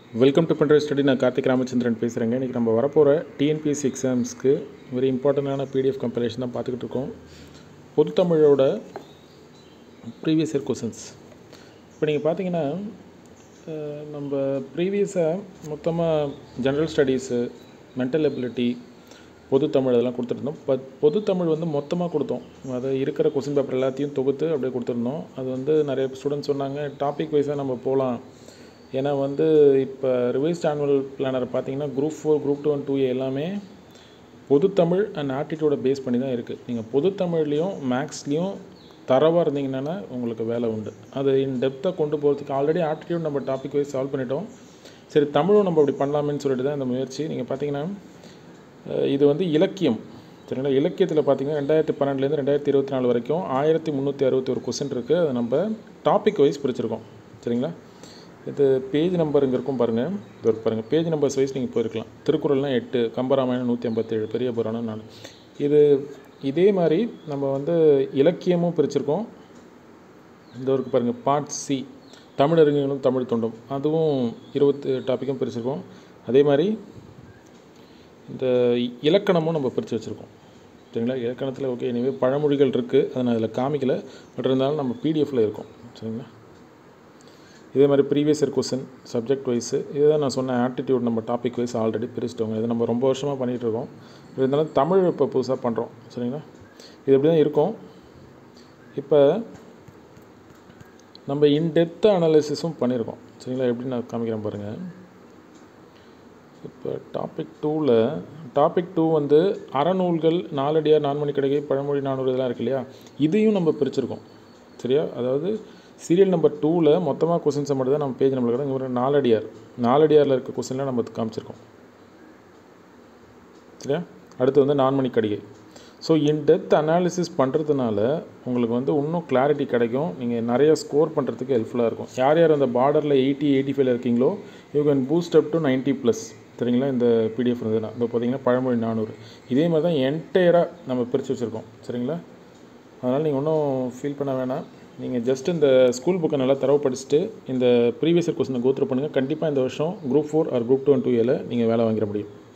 welcome to பண்ற study நான் கார்த்திக் ராமச்சந்திரன் பேசுகிறேங்க இன்றைக்கி நம்ம வரப்போகிற டிஎன்பிஎஸ்சி எக்ஸாம்ஸ்க்கு வெரி இம்பார்ட்டண்டான பிடிஎஃப் கம்பைலேஷன் தான் பார்த்துக்கிட்டு இருக்கோம் பொது தமிழோட ப்ரீவியஸ் இயர் கொஷின்ஸ் இப்போ நீங்கள் பார்த்தீங்கன்னா அஹ், நம்ம ப்ரீவியஸாக மொத்தமாக ஜென்ரல் ஸ்டடீஸு மென்டல் எபிலிட்டி பொது தமிழ் அதெல்லாம் கொடுத்துருந்தோம் பட் பொது தமிழ் வந்து மொத்தமாக கொடுத்தோம் அது இருக்கிற கொஸ்டின் பேப்பர் எல்லாத்தையும் தொகுத்து அப்படியே கொடுத்துருந்தோம் அது வந்து நிறைய ஸ்டூடெண்ட்ஸ் சொன்னாங்க டாபிக் வைஸாக நம்ம போகலாம் ஏன்னா வந்து இப்போ ரிவைஸ்ட் ஆனுவல் பிளானர் பார்த்தீங்கன்னா group four group two and two எல்லாமே பொதுத்தமிழ் அண்ட் ஆப்டிடியூடை பேஸ் பண்ணி தான் இருக்குது நீங்கள் பொதுத்தமிழ்லேயும் மேக்ஸ்லேயும் தரவாக இருந்தீங்கன்னா உங்களுக்கு வேலை உண்டு அது இன் டெப்த்தாக கொண்டு போகிறதுக்கு ஆல்ரெடி ஆப்டிடியூட் நம்ம டாபிக் வைஸ் சால்வ் பண்ணிட்டோம் சரி தமிழும் நம்ம அப்படி பண்ணலாமேன்னு சொல்லிட்டு தான் இந்த முயற்சி நீங்கள் பார்த்தீங்கன்னா அஹ், இது வந்து இலக்கியம் சரிங்களா இலக்கியத்தில் பார்த்தீங்கன்னா ரெண்டாயிரத்தி பன்னெண்டுலேருந்து ரெண்டாயிரத்தி இருபத்தி நாலு வரைக்கும் ஆயிரத்தி முந்நூற்றி அறுபத்தி ஒரு கொஸ்டின் இருக்குது அதை நம்ம டாபிக் வைஸ் பிரிச்சிருக்கோம் சரிங்களா இது பேஜ் நம்பர் இங்கே இருக்கும் பாருங்கள் இது ஒரு பாருங்கள் பேஜ் நம்பர்ஸ் வைஸ் நீங்கள் போயிருக்கலாம் திருக்குறள்லாம் எட்டு கம்பராமாயணம் நூற்றி ஐம்பத்தேழு பெரிய புராணம் நாலு இது இதே மாதிரி நம்ம வந்து இலக்கியமும் பிரிச்சிருக்கோம் இந்த ஒரு பாருங்கள் பார்ட் சி தமிழறிஞர்களும் தமிழ் தொண்டும் அதுவும் இருபத்து டாப்பிக்கும் பிரிச்சிருக்கோம் அதே மாதிரி இந்த இலக்கணமும் நம்ம பிரித்து வச்சுருக்கோம் சரிங்களா இலக்கணத்தில் ஓகே எனவே பழமொழிகள் இருக்குது அதை நான் அதில் காமிக்கல பட் இருந்தாலும் நம்ம பிடிஎஃப்பில் இருக்கும் சரிங்களா இதே மாதிரி previous year question subject wise இதுதான் நான் சொன்ன ஆப்டிடியூட் நம்ம டாபிக் வைஸ் ஆல்ரெடி பிரிச்சிட்டோங்க இது நம்ம ரொம்ப வருஷமாக பண்ணிகிட்டு இருக்கோம் இருந்தாலும் தமிழ் இப்போ புதுசாக பண்ணுறோம் சரிங்களா இது இப்படி தான் இருக்கும் இப்போ நம்ம இன்டெப்த் அனாலிசிஸும் பண்ணியிருக்கோம் சரிங்களா எப்படி நான் காமிக்கிறேன் பாருங்கள் இப்போ டாபிக் டூவில் டாபிக் டூ வந்து அறநூல்கள் நாலடியார் நான்மணி கிடைக்கை பழமொழி நானூறு இதெல்லாம் இருக்கு இல்லையா இதையும் நம்ம பிரிச்சிருக்கோம் சரியா அதாவது சீரியல் நம்பர் டூவில் மொத்தமாக கொஸ்டின்ஸை மட்டும் தான் நம்ம பேஜ் நம்மளுக்கு இங்கே ஒரு நாலடியார் நாலடியாரில் இருக்க கொஸ்டின்லாம் நம்ம காமிச்சிருக்கோம் சரியா அடுத்து வந்து Nanmani Kadigai so in depth analysis பண்ணுறதுனால உங்களுக்கு வந்து இன்னும் கிளாரிட்டி கிடைக்கும் நீங்கள் நிறைய ஸ்கோர் பண்ணுறதுக்கு ஹெல்ப்ஃபுல்லாக இருக்கும் யார் யார் அந்த பார்டரில் எயிட்டி எயிட்டி ஃபைவ்ல இருக்கீங்களோ you can boost up to ninety plus சரிங்களா இந்த பிடிஎஃப் இருந்ததுன்னா இப்போ பார்த்தீங்கன்னா பழமொழி நானூறு இதே மாதிரி தான் என்டையராக நம்ம பிரித்து வச்சுருக்கோம் சரிங்களா அதனால் நீங்கள் ஒன்றும் ஃபீல் பண்ண வேணாம் நீங்கள் ஜஸ்ட் இந்த ஸ்கூல் புக்கை நல்லா தரவு படிச்சுட்டு இந்த ப்ரீவியஸ் இயர் கொஸ்டினை கோத்ரூ பண்ணுங்கள் கண்டிப்பாக இந்த வருஷம் group four or group two and two ஏல நீங்கள் வேலை வாங்கிட முடியும்